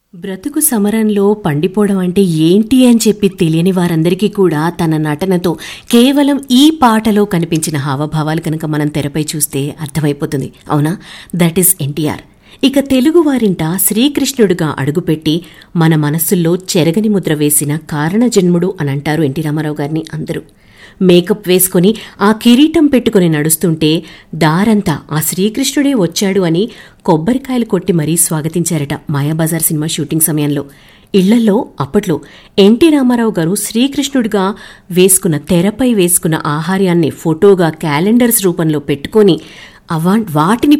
బ్రతుకు సమరంలో పండిపోవడం అంటే ఏంటి అని చెప్పి తెలియని వారందరికీ కూడా తన నటనతో కేవలం ఈ పాటలో కనిపించిన హావభావాలు కనుక మనం తెరపై చూస్తే అర్థమైపోతుంది అవునా దట్ ఈస్ ఎన్టీఆర్ ఇక తెలుగు వారింట శ్రీకృష్ణుడిగా అడుగుపెట్టి మన మనస్సుల్లో చెరగని ముద్ర వేసిన కారణజన్ముడు అని అంటారు ఎన్టీ రామారావు గారిని అందరూ మేకప్ వేసుకొని ఆ కిరీటం పెట్టుకుని నడుస్తుంటే దారంతా ఆ శ్రీకృష్ణుడే వచ్చాడు అని కొబ్బరికాయలు కొట్టి మరీ స్వాగతించారట మాయాబజార్ సినిమా షూటింగ్ సమయంలో ఇళ్లలో అప్పట్లో ఎన్టీ రామారావు గారు శ్రీకృష్ణుడిగా వేసుకున్న తెరపై వేసుకున్న ఆహార్యాన్ని ఫోటోగా క్యాలెండర్స్ రూపంలో పెట్టుకొని అవా వాటిని